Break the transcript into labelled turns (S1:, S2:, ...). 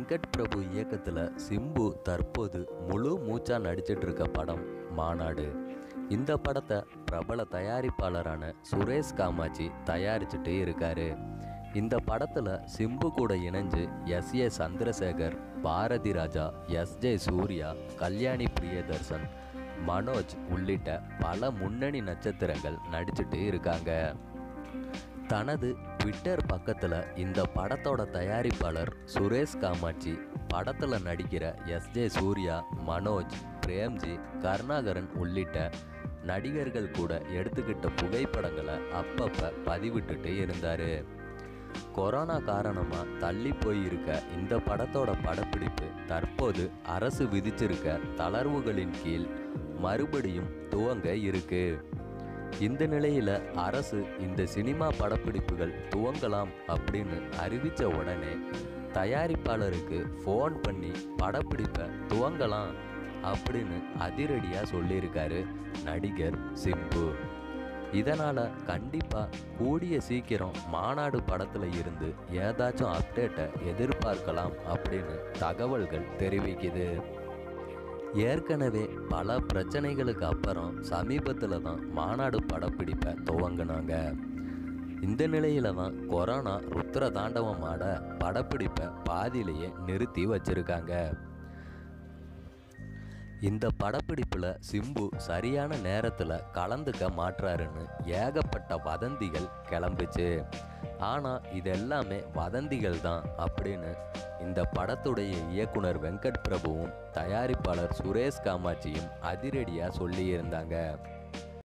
S1: வெங்கட் பிரபு இயக்கத்தில் சிம்பு தற்போது முழு மூச்சா நடிச்சிட்டு இருக்க படம் மாநாடு இந்த படத்தை பிரபல தயாரிப்பாளரான சுரேஷ் காமாட்சி தயாரிச்சுட்டு இருக்காரு இந்த படத்தில் சிம்பு கூட இணைஞ்சு S A Chandrasekhar Bharathi Raja S J Surya Kalyani Priyadarshan Manoj உள்ளிட்ட பல முன்னணி நட்சத்திரங்கள் நடிச்சிட்டு இருக்காங்க தனது ட்விட்டர் பக்கத்தில் இந்த படத்தோட தயாரிப்பாளர் சுரேஷ் காமாட்சி படத்தில் நடிக்கிற எஸ் ஜே சூர்யா மனோஜ் பிரேம்ஜி கருணாகரன் உள்ளிட்ட நடிகர்கள் கூட எடுத்துக்கிட்ட புகைப்படங்களை அப்பப்போ பதிவிட்டுட்டு இருந்தார் கொரோனா காரணமாக தள்ளி போயிருக்க இந்த படத்தோட படப்பிடிப்பு தற்போது அரசு விதிச்சிருக்க தளர்வுகளின் கீழ் மறுபடியும் துவங்க இருக்கு இந்த நிலையில் அரசு இந்த சினிமா படப்பிடிப்புகள் துவங்கலாம் அப்படின்னு அறிவித்த உடனே தயாரிப்பாளருக்கு ஃபோன் பண்ணி படப்பிடிப்பை துவங்கலாம் அப்படின்னு அதிரடியாக சொல்லியிருக்காரு நடிகர் சிம்பு இதனால் கண்டிப்பாக கூடிய சீக்கிரம் மாநாடு படத்தில் இருந்து ஏதாச்சும் அப்டேட்டை எதிர்பார்க்கலாம் அப்படின்னு தகவல்கள் தெரிவிக்குது ஏற்கனவே பல பிரச்சனைகளுக்கு அப்புறம் சமீபத்தில் தான் மாநாடு படப்பிடிப்பை துவங்கினாங்க இந்த நிலையில தான் கொரோனா ருத்ர தாண்டவம் ஆட படப்பிடிப்பை பாதியிலேயே நிறுத்தி வச்சிருக்காங்க இந்த படப்பிடிப்பில் சிம்பு சரியான நேரத்தில் கலந்துக்க மாட்றாருன்னு ஏகப்பட்ட வதந்திகள் கிளம்புச்சு ஆனால் இதெல்லாமே வதந்திகள் தான் அப்படின்னு இந்த படத்துடைய இயக்குனர் வெங்கட் பிரபுவும் தயாரிப்பாளர் சுரேஷ் காமாட்சியும் அதிரடியாக சொல்லியிருந்தாங்க